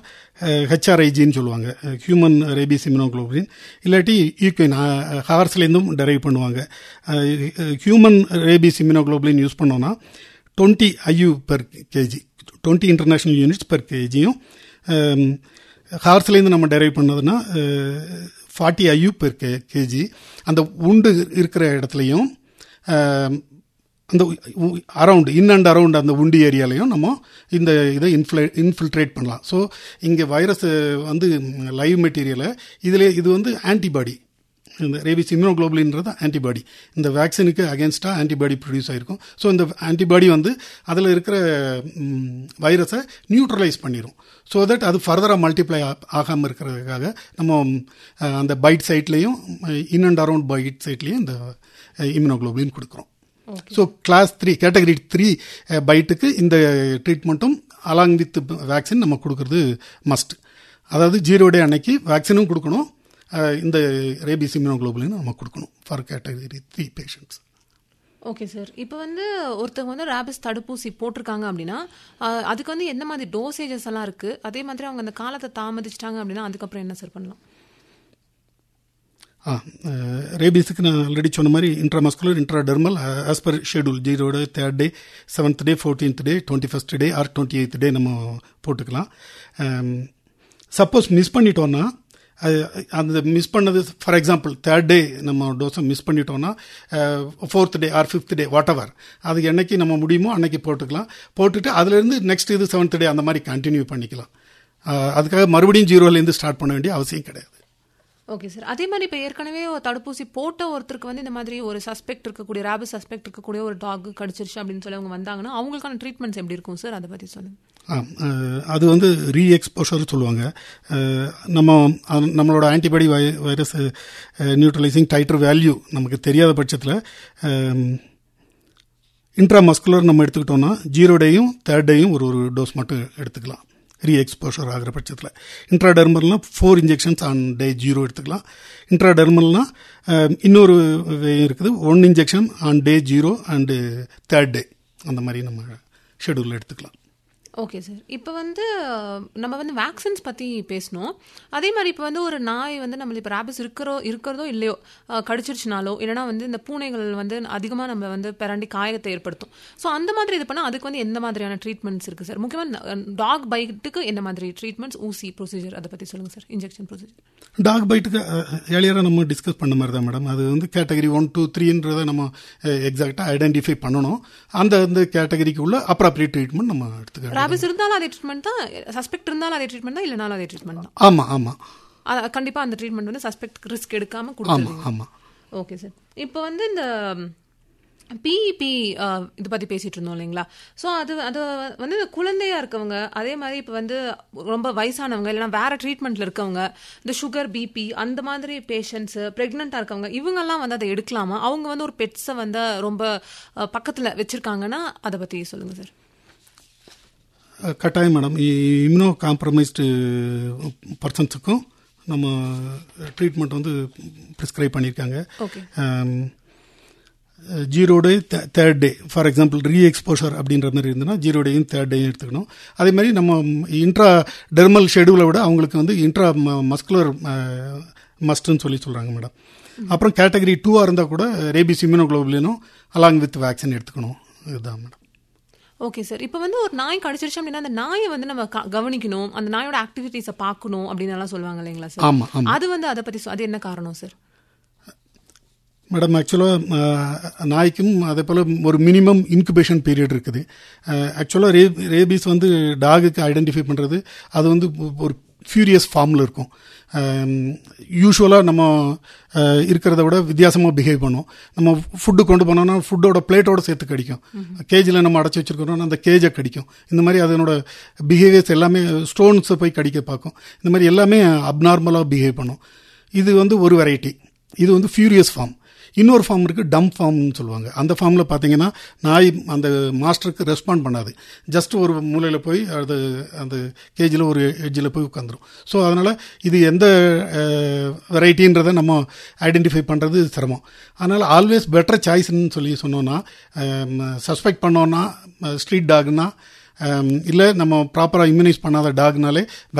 ஹெச்ஆர்ஐஜின்னு சொல்லுவாங்க human rabies immunoglobin இல்லாட்டி equine ஹார்ஸ்லேருந்தும் டெரைவ் பண்ணுவாங்க ஹியூமன் ரேபிஸ் இம்யூனோகுளோபின் யூஸ் பண்ணோன்னா twenty IU per KG twenty international units per கேஜியும் ஹார்ஸ்லேருந்து நம்ம டெரைவ் பண்ணதுன்னா forty IU per K KG அந்த உண்டு இருக்கிற இடத்துலையும் அந்த அரவுண்ட் இன் அண்ட் அரவுண்ட் அந்த உண்டி ஏரியாலையும் நம்ம இந்த இதை இன்ஃப்ளே இன்ஃபில்ட்ரேட் பண்ணலாம் ஸோ இங்கே வைரஸ் வந்து லைவ் மெட்டீரியலை இதில் இது வந்து ஆன்டிபாடி இந்த ரேபிஸ் இம்யூனோகுளோபுலின்றது ஆன்டிபாடி இந்த வேக்சினுக்கு அகேன்ஸ்டாக ஆன்டிபாடி ப்ரொடியூஸ் ஆகிருக்கும் ஸோ இந்த ஆன்டிபாடி வந்து அதில் இருக்கிற வைரஸை நியூட்ரலைஸ் பண்ணிடும் ஸோ தட் அது ஃபர்தராக மல்டிப்ளை ஆகாமல் இருக்கிறதுக்காக நம்ம அந்த பைட் சைட்லேயும் இன் அண்ட் அரவுண்ட் பைட் சைட்லேயும் இந்த இம்யூனோகுளோபுலின் கொடுக்குறோம் so class three category three பைட்டுக்கு இந்த ட்ரீட்மெண்ட்டும் அலாங் வித் வேக்சின் நம்ம கொடுக்கறது மஸ்ட் அதாவது ஜீரோ டே அன்னைக்கு வேக்சினும் கொடுக்கணும் இந்த ரேபிஸ் இம்யூனோகுளோபுலின் நம்ம கொடுக்கணும் for category three patients okay sir இப்போ வந்து ஒருத்தவங்க வந்து ரேபிஸ் தடுப்பூசி போட்டிருக்காங்க அப்படின்னா அதுக்கு வந்து என்ன மாதிரி டோசேஜஸ் எல்லாம் இருக்குது அதே மாதிரி அவங்க அந்த காலத்தை தாமதிச்சிட்டாங்க அப்படின்னா அதுக்கப்புறம் என்ன சார் பண்ணலாம் ஆ ரேபிஸுக்கு நான் ஆல்ரெடி சொன்ன மாதிரி intramuscular intradermal as per schedule ஜீரோட third day seventh day fourteenth day twenty first day or twenty eighth day நம்ம போட்டுக்கலாம் சப்போஸ் மிஸ் பண்ணிட்டோன்னா அந்த மிஸ் பண்ணது ஃபார் எக்ஸாம்பிள் தேர்ட் டே நம்ம டோஸை மிஸ் பண்ணிட்டோம்னா fourth day or fifth day whatever அது என்னைக்கு நம்ம முடியுமோ அன்னைக்கு போட்டுக்கலாம் போட்டுட்டு அதுலேருந்து நெக்ஸ்ட் இது செவன்த் டே அந்த மாதிரி கண்டினியூ பண்ணிக்கலாம் அதுக்காக மறுபடியும் ஜீரோலேருந்து ஸ்டார்ட் பண்ண வேண்டிய அவசியம் கிடையாது ஓகே சார் அதே மாதிரி இப்போ ஏற்கனவே தடுப்பூசி போட்ட ஒருத்தருக்கு வந்து இந்த மாதிரி ஒரு சஸ்பெக்ட் இருக்கக்கூடிய ரேபிஸ் சஸ்பெக்ட் இருக்கக்கூடிய ஒரு டாக் கடிச்சிருச்சு அப்படின்னு சொல்லி அவங்க வந்தாங்கன்னா அவங்களுக்கான ட்ரீட்மெண்ட்ஸ் எப்படி இருக்கும் சார் அதை பற்றி சொல்லுங்க அது வந்து ரீ எக்ஸ்போஷர் சொல்லுவாங்க நம்ம நம்மளோட ஆன்டிபாடி வை வைரஸ் நியூட்ரலைசிங் டைட்டர் வேல்யூ நமக்கு தெரியாத பட்சத்தில் இன்ட்ராமஸ்குலர் நம்ம எடுத்துக்கிட்டோம்னா ஜீரோ டேயும் தேர்ட் டேயும் ஒரு ஒரு டோஸ் மட்டும் எடுத்துக்கலாம் ரீ எக்ஸ்போஷர் ஆகிற பட்சத்தில் இன்ட்ராடெர்மல்னா four injections on day zero எடுத்துக்கலாம் இன்ட்ராடெர்மல்னா இன்னொரு இருக்குது one injection on day zero and third day அந்த மாதிரி நம்ம ஷெடியூலில் எடுத்துக்கலாம் ஓகே சார் இப்போ வந்து நம்ம வந்து வேக்சின்ஸ் பற்றி பேசணும் அதே மாதிரி இப்போ வந்து ஒரு நாய் வந்து நம்மள இப்போ ரேபிஸ் இருக்கிறோ இருக்கிறதோ இல்லையோ கடிச்சிருச்சுனாலோ இல்லைனா வந்து இந்த பூனைகள் வந்து அதிகமாக நம்ம வந்து பிறண்டி காயத்தை ஏற்படுத்தும் ஸோ அந்த மாதிரி இது பண்ணால் அதுக்கு வந்து எந்த மாதிரியான ட்ரீட்மெண்ட்ஸ் இருக்குது சார் முக்கியமாக டாக் பைட்டுக்கு எந்த மாதிரி ட்ரீட்மெண்ட்ஸ் ஊசி ப்ரொசீஜர் அதை பற்றி சொல்லுங்கள் சார் இன்ஜெக்ஷன் ப்ரொசீஜர் டாக் பைட்டுக்கு ஏழியராக நம்ம டிஸ்கஸ் பண்ண மாதிரி தான் மேடம் அது வந்து கேட்டகரி ஒன் டூ த்ரீன்றதை நம்ம எக்ஸாக்டாக ஐடென்டிஃபை பண்ணணும் அந்த அந்த கேட்டகரிக்கு உள்ள அப்ராப்ரியேட் ட்ரீட்மெண்ட் நம்ம எடுத்துக்கலாம் ரேபிஸ் இருந்தாலும் அதே ட்ரீட்மெண்ட் தான் சஸ்பெக்ட் இருந்தாலும் அதே ட்ரீட்மெண்ட் தான் இல்லைனாலும் அதே ட்ரீட்மெண்ட் தான் ஆமாம் ஆமாம் கண்டிப்பாக அந்த ட்ரீட்மெண்ட் வந்து சஸ்பெக்ட் ரிஸ்க் எடுக்காமல் ஆமாம் கொடுத்துருவீங்க ஆமாம் ஓகே சார் இப்போ வந்து இந்த பிஇபி இது பற்றி பேசிகிட்டு இருந்தோம் இல்லைங்களா ஸோ அது அது வந்து இந்த குழந்தையா இருக்கவங்க அதே மாதிரி இப்போ வந்து ரொம்ப வயசானவங்க இல்லைனா வேற ட்ரீட்மெண்ட்டில் இருக்கவங்க இந்த சுகர் பிபி அந்த மாதிரி பேஷண்ட்ஸு ப்ரெக்னெண்ட்டாக இருக்கவங்க இவங்கெல்லாம் வந்து அதை எடுக்கலாமா அவங்க வந்து ஒரு பெட்ஸை வந்து ரொம்ப பக்கத்தில் வச்சுருக்காங்கன்னா அதை பற்றி சொல்லுங்கள் சார் கட்டாயம் மேடம் இம்யூனோ காம்ப்ரமைஸ்டு பர்சன்ஸுக்கும் நம்ம ட்ரீட்மெண்ட் வந்து ப்ரிஸ்கிரைப் பண்ணியிருக்காங்க okay zero day third day for example re exposure அப்படின்ற மாதிரி இருந்ததுன்னா ஜீரோ டேயும் தேர்ட் டேயும் எடுத்துக்கணும் அதே மாதிரி நம்ம இன்ட்ரா டெர்மல் ஷெடியூலை விட அவங்களுக்கு வந்து இன்ட்ரா மஸ்குலர் மஸ்ட்னு சொல்லி சொல்கிறாங்க மேடம் அப்புறம் கேட்டகரி டூவாக இருந்தால் கூட ரேபிஸ் இம்யூனோகுளோபுலினும் அலாங் வித் வேக்சின் எடுத்துக்கணும் இதுதான் மேடம் ஓகே சார் இப்போ வந்து ஒரு நாய் கடிச்சிருச்சு அப்படின்னா அந்த நாயை வந்து நம்ம க- கவனிக்கணும் அந்த நாயோட ஆக்டிவிட்டீஸை பார்க்கணும் அப்படின்னு எல்லாம் சொல்லுவாங்க இல்லைங்களா சார் ஆமாம் ஆமாம் அது வந்து அதை பற்றி சொ- அது என்ன காரணம் சார் மேடம் ஆக்சுவலாக நாய்க்கும் அதே போல் ஒரு மினிமம் இன்குபேஷன் பீரியட் இருக்குது ஆக்சுவலாக ரே ரேபீஸ் வந்து டாகுக்கு ஐடென்டிஃபை பண்ணுறது அது வந்து ஒரு ஃபியூரியஸ் ஃபார்மில் இருக்கும் யூஸ்வலாக நம்ம அஹ், இருக்கிறத விட வித்தியாசமாக பிஹேவ் பண்ணும் நம்ம ஃபுட்டு கொண்டு போனோம்னா ஃபுட்டோட பிளேட்டோட சேர்த்து கடிக்கும் கேஜில் நம்ம அடைச்சி வச்சிருக்கிறோம்னா அந்த கேஜை கடிக்கும் இந்த மாதிரி அதனோட பிஹேவியர்ஸ் எல்லாமே ஸ்டோன்ஸை போய் கடிக்க பார்க்கும் இந்த மாதிரி எல்லாமே அப்நார்மலாக பிஹேவ் பண்ணும் இது வந்து ஒரு வெரைட்டி இது வந்து ஃபியூரியஸ் ஃபார்ம் இன்னொரு ஃபார்ம் இருக்குது டம் ஃபார்ம்னு சொல்லுவாங்க அந்த ஃபார்மில் பார்த்தீங்கன்னா நாய் அந்த மாஸ்டருக்கு ரெஸ்பாண்ட் பண்ணாது ஜஸ்ட் ஒரு மூலையில் போய் அது அந்த கேஜில் ஒரு எட்ஜில் போய் உட்காந்துரும் ஸோ அதனால் இது எந்த வெரைட்டின்றதை நம்ம ஐடென்டிஃபை பண்ணுறது சிரமம் அதனால் ஆல்வேஸ் பெட்டர் சாய்ஸ்ன்னு சொல்லி சொன்னோன்னா சஸ்பெக்ட் பண்ணோன்னா ஸ்ட்ரீட் டாக்னா இல்லை நம்ம ப்ராப்பராக இம்யூனைஸ் பண்ணாத டாக்னாலே